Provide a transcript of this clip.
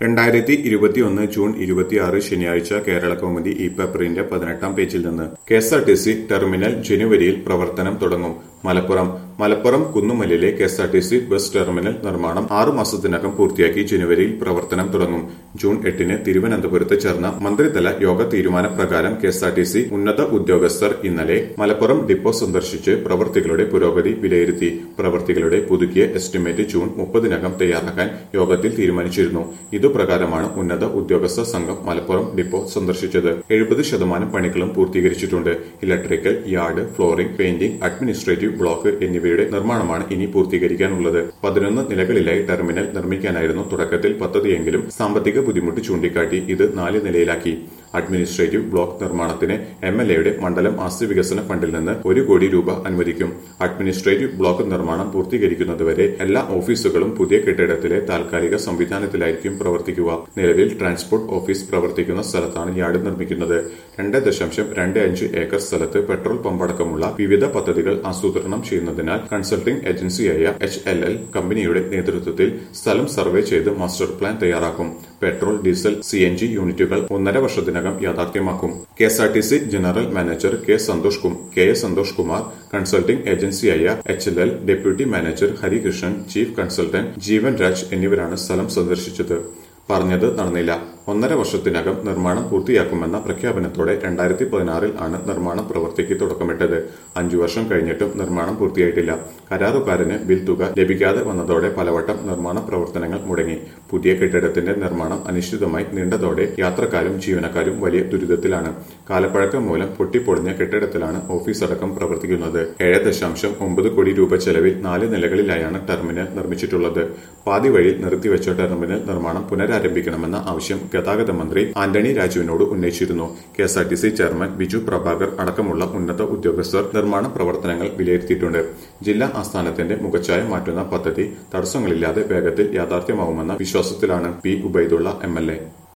രണ്ടായിരത്തി ഇരുപത്തിയൊന്ന് ജൂൺ ഇരുപത്തിയാറ് ശനിയാഴ്ച കേരള കൗമുദി ഈ പേപ്പറിന്റെ പതിനെട്ടാം പേജിൽ നിന്ന് K S R T C terminal ജനുവരിയിൽ പ്രവർത്തനം തുടങ്ങും മലപ്പുറം മലപ്പുറം കുന്നുമല്ലിലെ K S R T C bus terminal നിർമ്മാണം ആറു മാസത്തിനകം പൂർത്തിയാക്കി ജനുവരിയിൽ പ്രവർത്തനം തുടങ്ങും ജൂൺ എട്ടിന് തിരുവനന്തപുരത്ത് ചേർന്ന മന്ത്രിതല യോഗ തീരുമാനപ്രകാരം K S R T C ഉന്നത ഉദ്യോഗസ്ഥർ ഇന്നലെ മലപ്പുറം ഡിപ്പോ സന്ദർശിച്ച് പ്രവർത്തികളുടെ പുരോഗതി വിലയിരുത്തി പ്രവർത്തികളുടെ പുതുക്കിയ എസ്റ്റിമേറ്റ് ജൂൺ മുപ്പതിനകം തയ്യാറാക്കാൻ യോഗത്തിൽ തീരുമാനിച്ചിരുന്നു ഇതുപ്രകാരമാണ് ഉന്നത ഉദ്യോഗസ്ഥ സംഘം മലപ്പുറം ഡിപ്പോ സന്ദർശിച്ചത് എഴുപത് ശതമാനം പണികളും പൂർത്തീകരിച്ചിട്ടുണ്ട് electrical yard flooring painting administrative block എന്നിവയുടെ നിർമ്മാണമാണ് ഇനി പൂർത്തീകരിക്കാനുള്ളത് പതിനൊന്ന് നിലകളിലായി ടെർമിനൽ നിർമ്മിക്കാനായിരുന്നു തുടക്കത്തിൽ പദ്ധതിയെങ്കിലും സാമ്പത്തിക ബുദ്ധിമുട്ട് ചൂണ്ടിക്കാട്ടി ഇത് നാല് നിലയിലാക്കി അഡ്മിനിസ്ട്രേറ്റീവ് ബ്ലോക്ക് നിർമ്മാണത്തിന് എം എൽ എയുടെ മണ്ഡലം ആസ്തി വികസന ഫണ്ടിൽ നിന്ന് ഒരു കോടി രൂപ അനുവദിക്കും അഡ്മിനിസ്ട്രേറ്റീവ് ബ്ലോക്ക് നിർമ്മാണം പൂർത്തീകരിക്കുന്നതുവരെ എല്ലാ ഓഫീസുകളും പുതിയ കെട്ടിടത്തിലെ താൽക്കാലിക സംവിധാനത്തിലായിരിക്കും പ്രവർത്തിക്കുക നിലവിൽ ട്രാൻസ്പോർട്ട് ഓഫീസ് പ്രവർത്തിക്കുന്ന സ്ഥലത്താണ് യാർഡ് നിർമ്മിക്കുന്നത് രണ്ട് ദശാംശം രണ്ട് അഞ്ച് ഏക്കർ സ്ഥലത്ത് പെട്രോൾ പമ്പടക്കമുള്ള വിവിധ പദ്ധതികൾ ആസൂത്രണം ചെയ്യുന്നതിനാൽ കൺസൾട്ടിംഗ് ഏജൻസിയായ എച്ച് എൽ എൽ കമ്പനിയുടെ നേതൃത്വത്തിൽ സ്ഥലം സർവേ ചെയ്ത് മാസ്റ്റർ പ്ലാൻ തയ്യാറാക്കും petrol diesel C N G യൂണിറ്റുകൾ ഒന്നര വർഷത്തിനകം യാഥാർത്ഥ്യമാക്കും K S R T C general manager K Santhosh കും- K A Santhosh Kumar consulting ഏജൻസിയായ H L L deputy manager Harikrishnan chief consultant Jeevan Raj എന്നിവരാണ് സ്ഥലം സന്ദർശിച്ചത് പറഞ്ഞത് നടന്നില്ല ഒന്നര വർഷത്തിനകം നിർമ്മാണം പൂർത്തിയാക്കുമെന്ന പ്രഖ്യാപനത്തോടെ രണ്ടായിരത്തി പതിനാറിൽ ആണ് നിർമ്മാണ പ്രവൃത്തിക്ക് തുടക്കമിട്ടത് അഞ്ചു വർഷം കഴിഞ്ഞിട്ടും നിർമ്മാണം പൂർത്തിയായിട്ടില്ല കരാറുകാരന് ബിൽ തുക ലഭിക്കാതെ വന്നതോടെ പലവട്ടം നിർമ്മാണ പ്രവർത്തനങ്ങൾ മുടങ്ങി പുതിയ കെട്ടിടത്തിന്റെ നിർമ്മാണം അനിശ്ചിതമായി നീണ്ടതോടെ യാത്രക്കാരും ജീവനക്കാരും വലിയ ദുരിതത്തിലാണ് കാലപ്പഴക്കം മൂലം പൊട്ടിപ്പൊളിഞ്ഞ കെട്ടിടത്തിലാണ് ഓഫീസ് അടക്കം പ്രവർത്തിക്കുന്നത് ഏഴ് ദശാംശം ഒമ്പത് കോടി രൂപ ചെലവിൽ നാല് നിലകളിലായാണ് ടെർമിനൽ നിർമ്മിച്ചിട്ടുള്ളത് പാതി വഴി നിർത്തിവെച്ച ടെർമിനൽ നിർമ്മാണം പുനരാരംഭിക്കണമെന്ന ആവശ്യം ഗതാഗത മന്ത്രി ആന്റണി രാജുവിനോട് ഉന്നയിച്ചിരുന്നു K S R T C chairman Biju Prabhakar അടക്കമുള്ള ഉന്നത ഉദ്യോഗസ്ഥർ നിർമ്മാണ പ്രവർത്തനങ്ങൾ വിലയിരുത്തിയിട്ടുണ്ട് ജില്ലാ ആസ്ഥാനത്തിന്റെ മുഖച്ഛായ മാറ്റുന്ന പദ്ധതി തടസ്സങ്ങളില്ലാതെ വേഗത്തിൽ യാഥാർത്ഥ്യമാവുമെന്ന വിശ്വാസത്തിലാണ് P Ubaidulla M L A